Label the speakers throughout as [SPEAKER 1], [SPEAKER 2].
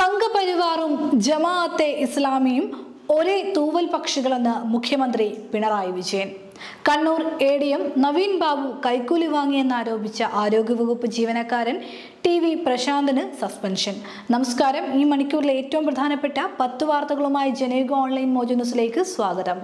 [SPEAKER 1] സംഘപരിവാറും ജമാഅത്തെ ഇസ്ലാമിയും ഒരേ തൂവൽ പക്ഷികളെന്ന് മുഖ്യമന്ത്രി Pinarayi Vijayan Kannur A D M Naveen Babu കൈക്കൂലി വാങ്ങിയെന്നാരോപിച്ച ആരോഗ്യവകുപ്പ് ജീവനക്കാരൻ ടി വി പ്രശാന്തിന് സസ്പെൻഷൻ നമസ്കാരം ഈ മണിക്കൂറിലെ ഏറ്റവും പ്രധാനപ്പെട്ട പത്ത് വാർത്തകളുമായി ജനയുഗ ഓൺലൈൻ മോജു ന്യൂസിലേക്ക് സ്വാഗതം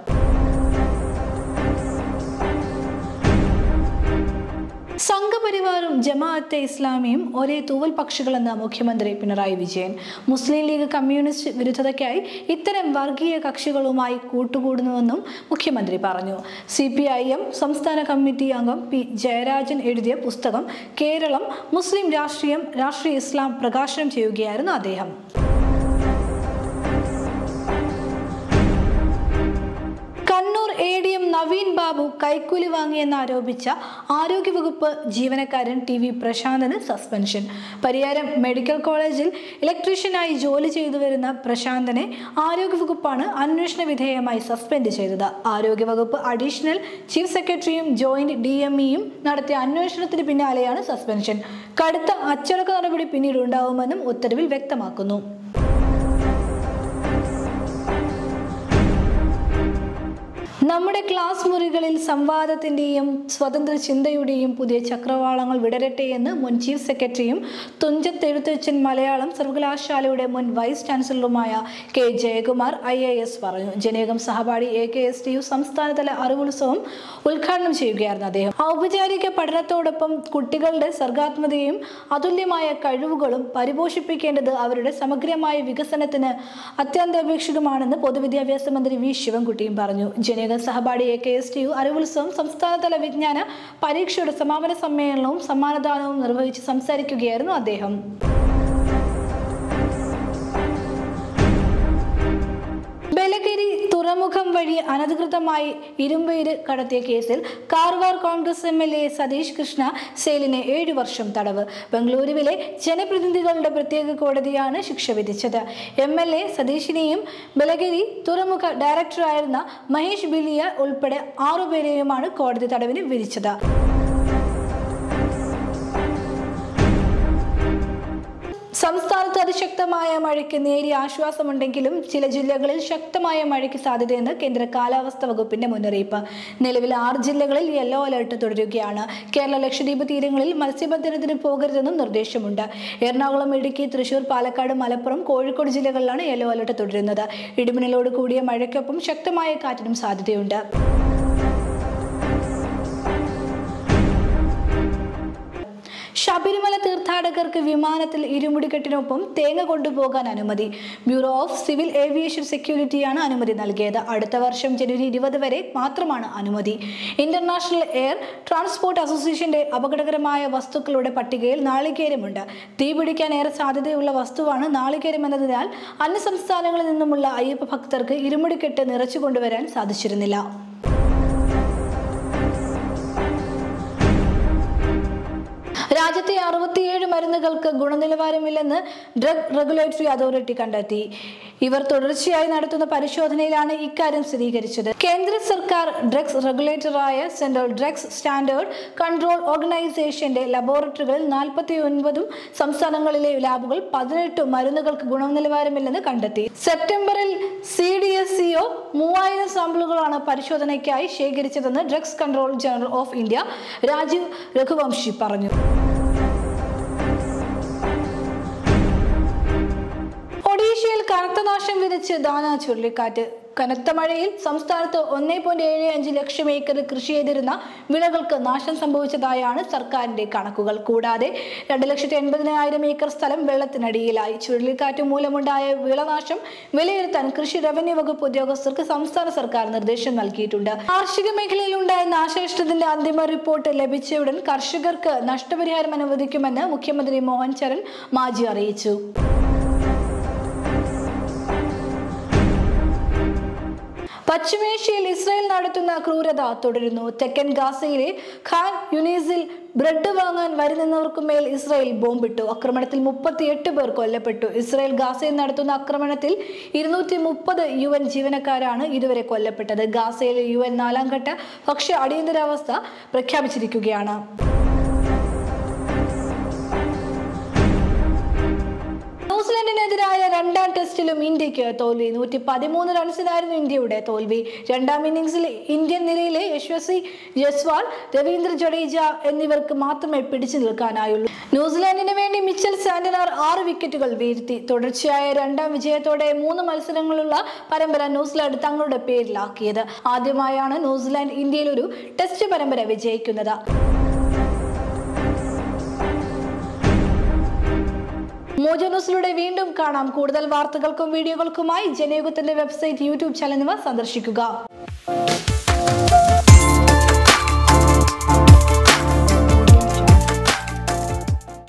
[SPEAKER 1] സംഘപരിവാറും ജമാഅത്തെ ഇസ്ലാമിയും ഒരേ തൂവൽ പക്ഷികളെന്ന് മുഖ്യമന്ത്രി Pinarayi Vijayan Muslim League communist വിരുദ്ധതയ്ക്കായി ഇത്തരം വർഗീയ കക്ഷികളുമായി കൂട്ടുകൂടുന്നുവെന്നും മുഖ്യമന്ത്രി പറഞ്ഞു സി പി ഐ എം സംസ്ഥാന കമ്മിറ്റി അംഗം പി ജയരാജൻ എഴുതിയ പുസ്തകം കേരളം മുസ്ലിം രാഷ്ട്രീയം രാഷ്ട്രീയ ഇസ്ലാം പ്രകാശനം ചെയ്യുകയായിരുന്നു അദ്ദേഹം Kannur A D M Naveen Babu കൈക്കൂലി വാങ്ങിയെന്നാരോപിച്ച ആരോഗ്യവകുപ്പ് ജീവനക്കാരൻ ടി വി പ്രശാന്തിന് സസ്പെൻഷൻ പരിയാരം മെഡിക്കൽ കോളേജിൽ ഇലക്ട്രീഷ്യനായി ജോലി ചെയ്തു വരുന്ന പ്രശാന്തിനെ ആരോഗ്യവകുപ്പാണ് അന്വേഷണ വിധേയമായി സസ്പെൻഡ് ചെയ്തത് ആരോഗ്യവകുപ്പ് അഡീഷണൽ ചീഫ് സെക്രട്ടറിയും ജോയിന്റ് ഡി എം ഇയും നടത്തിയ അന്വേഷണത്തിന് പിന്നാലെയാണ് സസ്പെൻഷൻ കടുത്ത അച്ചടക്ക നടപടി പിന്നീട് ഉണ്ടാവുമെന്നും ഉത്തരവിൽ വ്യക്തമാക്കുന്നു നമ്മുടെ ക്ലാസ് മുറികളിൽ സംവാദത്തിന്റെയും സ്വതന്ത്ര ചിന്തയുടെയും പുതിയ ചക്രവാളങ്ങൾ വിടരട്ടെ എന്ന് മുൻ ചീഫ് സെക്രട്ടറിയും തുഞ്ചത്ത് എഴുത്തച്ഛൻ മലയാളം സർവകലാശാലയുടെ മുൻ വൈസ് ചാൻസലറുമായ K Jayakumar I A S പറഞ്ഞു ജനേകം സഹപാഠി A K S T U സംസ്ഥാനതല അറിവുത്സവം ഉദ്ഘാടനം ചെയ്യുകയായിരുന്നു അദ്ദേഹം ഔപചാരിക പഠനത്തോടൊപ്പം കുട്ടികളുടെ സർഗാത്മകതയും അതുല്യമായ കഴിവുകളും പരിപോഷിപ്പിക്കേണ്ടത് അവരുടെ സമഗ്രമായ വികസനത്തിന് അത്യന്താപേക്ഷിതമാണെന്ന് പൊതുവിദ്യാഭ്യാസ മന്ത്രി വി ശിവൻകുട്ടിയും പറഞ്ഞു ജനേക സഹപാഠി A K S T U അറിവുത്സവം സംസ്ഥാനതല വിജ്ഞാന പരീക്ഷയുടെ സമാപന സമ്മേളനവും സമ്മാനദാനവും നിർവഹിച്ച് സംസാരിക്കുകയായിരുന്നു അദ്ദേഹം ബലഗിരി തുറമുഖം വഴി അനധികൃതമായി ഇരുമ്പയിര് കടത്തിയ കേസിൽ Karwar Congress M L A Satish Krishna സെയിലിന് ഏഴു വർഷം തടവ് ബംഗളൂരുവിലെ ജനപ്രതിനിധികളുടെ പ്രത്യേക കോടതിയാണ് ശിക്ഷ വിധിച്ചത് എം എൽ എ സതീഷിനെയും ബലഗിരി തുറമുഖ ഡയറക്ടറായിരുന്ന മഹേഷ് ബിലിയ ഉൾപ്പെടെ ആറുപേരെയുമാണ് കോടതി തടവിന് വിധിച്ചത് സംസ്ഥാനത്ത് അതിശക്തമായ മഴയ്ക്ക് നേരിയ ആശ്വാസമുണ്ടെങ്കിലും ചില ജില്ലകളിൽ ശക്തമായ മഴയ്ക്ക് സാധ്യതയെന്ന് കേന്ദ്ര കാലാവസ്ഥാ വകുപ്പിന്റെ മുന്നറിയിപ്പ് നിലവിൽ ആറ് ജില്ലകളിൽ യെല്ലോ അലർട്ട് തുടരുകയാണ് കേരള ലക്ഷദ്വീപ് തീരങ്ങളിൽ മത്സ്യബന്ധനത്തിന് പോകരുതെന്നും നിർദ്ദേശമുണ്ട് എറണാകുളം ഇടുക്കി തൃശൂർ പാലക്കാട് മലപ്പുറം കോഴിക്കോട് ജില്ലകളിലാണ് യെല്ലോ അലർട്ട് തുടരുന്നത് ഇടിമിന്നലോട് കൂടിയ മഴയ്ക്കൊപ്പം ശക്തമായ കാറ്റിനും സാധ്യതയുണ്ട് ശബരിമല തീർത്ഥാടകർക്ക് വിമാനത്തിൽ ഇരുമുടിക്കെട്ടിനൊപ്പം തേങ്ങ കൊണ്ടുപോകാൻ അനുമതി ബ്യൂറോ ഓഫ് സിവിൽ ഏവിയേഷൻ സെക്യൂരിറ്റിയാണ് അനുമതി നൽകിയത് അടുത്ത വർഷം ജനുവരി ഇരുപത് വരെ മാത്രമാണ് അനുമതി ഇന്റർനാഷണൽ എയർ ട്രാൻസ്പോർട്ട് അസോസിയേഷന്റെ അപകടകരമായ വസ്തുക്കളുടെ പട്ടികയിൽ നാളികേരമുണ്ട് തീപിടിക്കാൻ ഏറെ സാധ്യതയുള്ള വസ്തുവാണ് നാളികേരം എന്നതിനാൽ അന്യ സംസ്ഥാനങ്ങളിൽ നിന്നുമുള്ള അയ്യപ്പ ഭക്തർക്ക് ഇരുമുടിക്കെട്ട് നിറച്ചു കൊണ്ടുവരാൻ സാധിച്ചിരുന്നില്ല രാജ്യത്തെ അറുപത്തിയേഴ് മരുന്നുകൾക്ക് ഗുണനിലവാരമില്ലെന്ന് ഡ്രഗ് റെഗുലേറ്ററി അതോറിറ്റി കണ്ടെത്തി ഇവർ തുടർച്ചയായി നടത്തുന്ന പരിശോധനയിലാണ് ഇക്കാര്യം സ്ഥിരീകരിച്ചത് കേന്ദ്ര സർക്കാർ ഡ്രഗ്സ് റെഗുലേറ്ററായ സെൻട്രൽ ഡ്രഗ്സ് സ്റ്റാൻഡേർഡ് കൺട്രോൾ ഓർഗനൈസേഷന്റെ ലബോറട്ടറികളിൽ നാൽപ്പത്തി ഒൻപതും സംസ്ഥാനങ്ങളിലെ ലാബുകൾ പതിനെട്ട് മരുന്നുകൾക്ക് ഗുണനിലവാരമില്ലെന്ന് കണ്ടെത്തി സെപ്റ്റംബറിൽ സി ഡി എസ് സിഒ മൂവായിരം സാമ്പിളുകളാണ് പരിശോധനയ്ക്കായി ശേഖരിച്ചതെന്ന് drugs control general of India Rajeev Raghuvanshi പറഞ്ഞു ഒഡീഷയിൽ കനത്ത നാശം വിതച്ച് ദാന ചുഴലിക്കാറ്റ് കനത്ത മഴയിൽ സംസ്ഥാനത്ത് ഒന്നേ പോയിന്റ് ഏഴ് അഞ്ച് ലക്ഷം ഏക്കർ കൃഷി ചെയ്തിരുന്ന വിളകൾക്ക് നാശം സംഭവിച്ചതായാണ് സർക്കാരിന്റെ കണക്കുകൾ കൂടാതെ രണ്ട് ലക്ഷത്തി എൺപതിനായിരം ഏക്കർ സ്ഥലം വെള്ളത്തിനടിയിലായി ചുഴലിക്കാറ്റ് മൂലമുണ്ടായ വിളനാശം വിലയിരുത്താൻ കൃഷി റവന്യൂ വകുപ്പ് ഉദ്യോഗസ്ഥർക്ക് സംസ്ഥാന സർക്കാർ നിർദ്ദേശം നൽകിയിട്ടുണ്ട് കാർഷിക മേഖലയിൽ ഉണ്ടായ നാശനഷ്ടത്തിന്റെ അന്തിമ റിപ്പോർട്ട് ലഭിച്ചയുടൻ കർഷകർക്ക് നഷ്ടപരിഹാരം അനുവദിക്കുമെന്ന് മുഖ്യമന്ത്രി മോഹൻ ചരൺ മാജി അറിയിച്ചു പശ്ചിമേഷ്യയിൽ ഇസ്രായേൽ നടത്തുന്ന ക്രൂരത തുടരുന്നു തെക്കൻ ഗാസയിലെ ഖാൻ യുനീസിൽ ബ്രെഡ് വാങ്ങാൻ വരുന്നവർക്കു മേൽ ഇസ്രായേൽ ബോംബിട്ടു ആക്രമണത്തിൽ മുപ്പത്തിയെട്ട് പേർ കൊല്ലപ്പെട്ടു ഇസ്രായേൽ ഗാസയിൽ നടത്തുന്ന ആക്രമണത്തിൽ ഇരുന്നൂറ്റി മുപ്പത് യു എൻ ജീവനക്കാരാണ് ഇതുവരെ കൊല്ലപ്പെട്ടത് ഗാസയിലെ യു എൻ നാലാം ഘട്ട ഭക്ഷ്യ അടിയന്തരാവസ്ഥ പ്രഖ്യാപിച്ചിരിക്കുകയാണ് ന്യൂസിലൻഡിനെതിരായ രണ്ടാം ടെസ്റ്റിലും ഇന്ത്യക്ക് തോൽവി നൂറ്റി പതിമൂന്ന് റൺസിനായിരുന്നു ഇന്ത്യയുടെ തോൽവി രണ്ടാം ഇന്നിംഗ്സിൽ ഇന്ത്യൻ നിരയിലെ യശസ്വി ജസ്വാൾ രവീന്ദ്ര ജഡേജ എന്നിവർക്ക് മാത്രമേ പിടിച്ചു നിൽക്കാനായുള്ളൂ ന്യൂസിലാൻഡിന് വേണ്ടി മിച്ചൽ സാന്റനർ ആറ് വിക്കറ്റുകൾ വീഴ്ത്തി തുടർച്ചയായ രണ്ടാം വിജയത്തോടെ മൂന്ന് മത്സരങ്ങളുള്ള പരമ്പര ന്യൂസിലാൻഡ് തങ്ങളുടെ പേരിലാക്കിയത് ആദ്യമായാണ് ന്യൂസിലാൻഡ് ഇന്ത്യയിൽ ഒരു ടെസ്റ്റ് പരമ്പര വിജയിക്കുന്നത് മോജോ ന്യൂസിലൂടെ വീണ്ടും കാണാം കൂടുതൽ വാർത്തകൾക്കും വീഡിയോകൾക്കുമായി ജനയുഗത്തിന്റെ വെബ്സൈറ്റ് യൂട്യൂബ് ചാനൽ എന്നിവ സന്ദർശിക്കുക